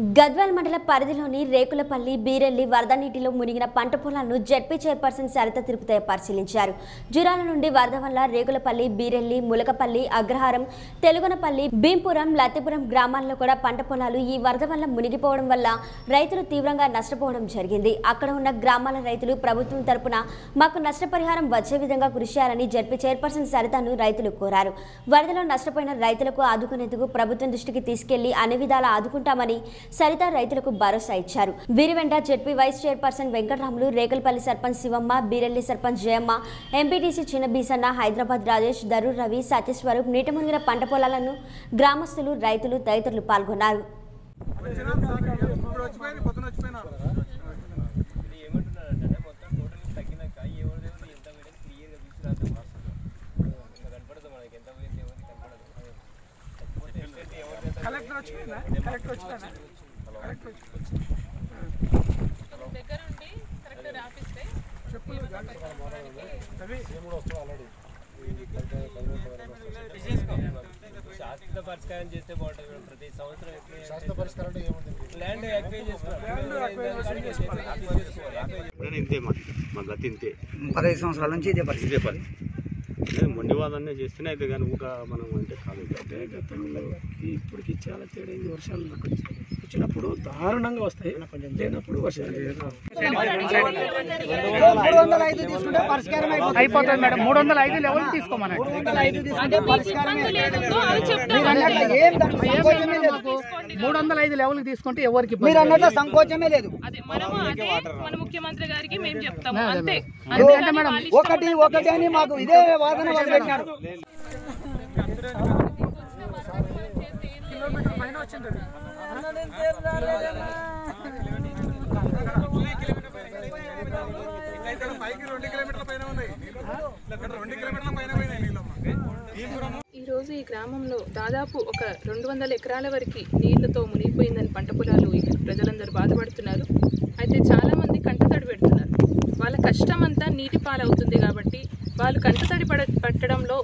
గద్వాల్ మండల పరిధిలోని రేకులపల్లి బీరెల్లి వరద నీటిలో మునిగిన పంట పొలాలను జెడ్పీ చైర్పర్సన్ సరిత తిరుపతి పరిశీలించారు జురాల నుండి వరద వల్ల రేకులపల్లి బీరెల్లి ములకపల్లి అగ్రహారం తెలుగునపల్లి భీంపురం లతిపురం గ్రామాల్లో కూడా పంట పొలాలు ఈ వరద వల్ల మునిగిపోవడం వల్ల రైతులు తీవ్రంగా నష్టపోవడం జరిగింది అక్కడ ఉన్న గ్రామాల రైతులు ప్రభుత్వం తరపున మాకు నష్టపరిహారం వచ్చే విధంగా కృషి చేయాలని జెడ్పీ చైర్పర్సన్ సరితను రైతులు కోరారు వరదలో నష్టపోయిన రైతులకు ఆదుకునేందుకు ప్రభుత్వం దృష్టికి తీసుకెళ్లి అన్ని విధాలా ఆదుకుంటామని సరిత రైతులకు భరోసా ఇచ్చారు వీరి వెంట ZP vice chairperson Venkatramulu Rekalapalli sarpanch Sivamma Beerelli sarpanch Jayamma MPTC Chinna Beesanna Hyderabad Rajesh Darur Ravi సత్యస్వరూప్ నీట మునిగిన పంట పొలాలను గ్రామస్తులు రైతులు తదితరులు పాల్గొన్నారు ఇప్పుడు వచ్చిపోయింది పొద్దున వచ్చిపోయినా ఇది ఏమంటున్నారంటే మొత్తం టోటల్ తగ్గినాక ఎవరిది ఎవరిది ఎంత పోయింది క్లియర్గా చూసి రాద్దాం కనపడదు మనకి ఎంత పోయింది ఎవరిది కనపడదు తగ్గిపోతే ఎస్టేట్ ఎవరిది ఎంత కలెక్టర్ వచ్చిపోయిందా కలెక్టర్ వచ్చిపోయినా కలెక్టర్ వచ్చి దగ్గరుండి కరెక్ట్ రాపిస్తే రవి శాశ్వత పరిష్కారం చేస్తే బాగుంటుంది మేడం. ప్రతి సంవత్సరం శాశ్వత పరిష్కారం ల్యాండ్ యాక్వైజ్ చేసుకోవాలి నేను ఇంతే మా మా గతి ఇంతే పదహైదు సంవత్సరాల నుంచి ఇదే పరిస్థితి ఇదే పని నేను మొండివాదాన్ని చేస్తేనే అయితే కానీ ఊక మనం అంటే కాదు అంటే గతంలో ఇప్పటికి చాలా తేడా అయింది వర్షాలు నాకు వచ్చి- వచ్చినప్పుడు దారుణంగా వస్తాయి లేనప్పుడు వర్షాలు మూడు వందల ఐదు తీసుకుంటే పరిష్కారం అయిపోతుంది మేడం మూడు వందల ఐదు లెవెల్ తీసుకోమని మూడు వందల ఐదు తీసుకుంటే పరిష్కారం ఇబ్బంది లేదంటూ అది చెప్తాం మీరు అన్నట్లు ఏం దాంట్లో సంకోచమే లేదు మూడు వందల ఐదు లెవెల్ తీసుకుంటే ఎవరికి మీరు అన్నట్లు సంకోచమే లేదు అదే మనము అదే మన ముఖ్యమంత్రి గారికి మేము చెప్తాము అంతే ఎందుకంటే మేడం ఒకటి ఒకటి అని మాకు ఇదే వాదన వాళ్ళు పెట్టినారు కిలోమీటర్ పైన వచ్చింది అది. ఇక్కడ పైకి రెండు కిలోమీటర్ల పైన ఉన్నాయి నీళ్ళు. ఇక్కడ రెండు కిలోమీటర్ల పైన పోయినాయి నీళ్ళమ్మ భీమపురము ఈ రోజు ఈ గ్రామంలో దాదాపు ఒక రెండు వందల ఎకరాల వరకు నీళ్లతో మునిగిపోయిందని పంట పొలాలు ఇక్కడ ప్రజలందరూ బాధపడుతున్నారు అయితే చాలా మంది కంటతడి పెడుతున్నారు వాళ్ళ కష్టం అంతా నీటి పాలవుతుంది కాబట్టి వాళ్ళు కంటతడి పడ పట్టడంలో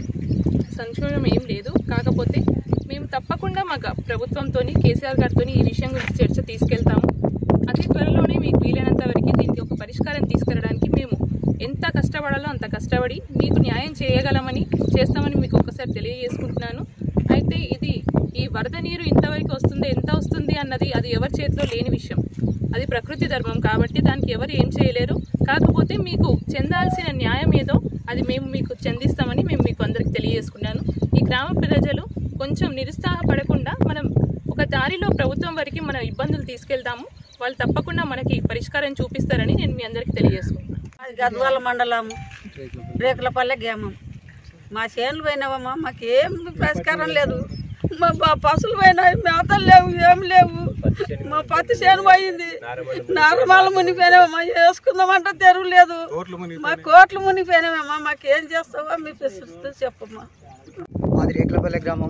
సంక్షోభం ఏం లేదు కాకపోతే మేము తప్పకుండా మా గ- ప్రభుత్వంతో కేసీఆర్ గారితో ఈ విషయం గురించి చర్చ తీసుకెళ్తాము అతి త్వరలోనే మీకు వీలైనంత వరకు దీనికి ఒక పరిష్కారం తీసుకురావడానికి మేము ఎంత కష్టపడాలో అంత కష్టపడి మీకు న్యాయం చేయగలమని చేస్తామని మీకు ఒకసారి తెలియజేసుకుంటున్నాను అయితే ఇది ఈ వరద నీరు ఇంతవరకు వస్తుంది ఎంత వస్తుంది అన్నది అది ఎవరి చేతిలో లేని విషయం అది ప్రకృతి ధర్మం కాబట్టి దానికి ఎవరు ఏం చేయలేరు కాకపోతే మీకు చెందాల్సిన న్యాయం ఏదో అది మేము మీకు చెందిస్తామని మేము మీకు అందరికి తెలియజేసుకున్నాను ఈ గ్రామ ప్రజలు కొంచెం నిరుత్సాహపడకుండా మనం ఒక దారిలో ప్రభుత్వం వరకు మనం ఇబ్బందులు తీసుకెళ్తాము వాళ్ళు తప్పకుండా మనకి పరిష్కారం చూపిస్తారని నేను మీ అందరికి తెలియజేసుకుంటాను గద్వాల మండలం రేకులపల్లె గ్రామం మా చేనులు పోయినావమ్మా మాకేం పరిష్కారం లేదు మా బా- పశువులు పోయినాయి మేతలు లేవు ఏం లేవు మా పత్తి చేను పోయింది నారమాలు మునిగిపోయినావమ్మా వేసుకుందామంటే తెరువు లేదు మా కోట్లు మునిగిపోయినావమ్మా మాకేం చేస్తావా మీ ప్రశ్నిస్తూ చెప్పమ్మా మాది రేకులపల్లి గ్రామం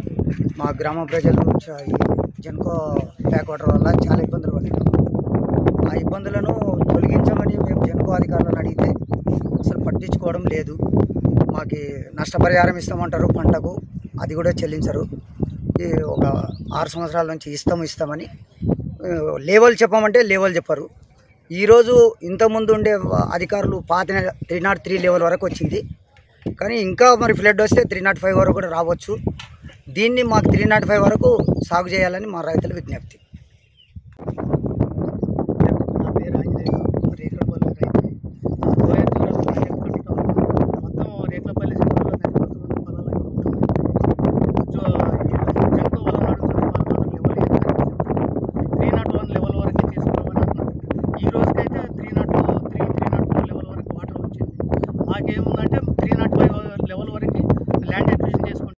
మా గ్రామ ప్రజలు చ- ఈ జన్కో బ్యాక్ వాటర్ వల్ల చాలా ఇబ్బందులు పడుతున్నాం ఆ ఇబ్బందులను తొలగించమని మేము జన్కో అధికారులను అడిగితే అసలు పట్టించుకోవడం లేదు మాకు నష్టపరిహారం ఇస్తామంటారు పంటకు అది కూడా చెల్లించరు ఈ ఒక ఆరు సంవత్సరాల నుంచి ఇస్తాము ఇస్తామని ఆ, లేవల్ చెప్పమంటే లేవల్ చెప్పరు ఈరోజు ఇంతకుముందు ఉండే అధికారులు పాత త్రీ నాట్ త్రీ లెవెల్ వరకు వచ్చింది కానీ ఇంకా మరి ఫ్లడ్ వస్తే త్రీ నాట్ ఫైవ్ వరకు కూడా రావచ్చు దీన్ని మాకు త్రీ నాట్ ఫైవ్ వరకు సాగు చేయాలని మా రైతుల విజ్ఞప్తి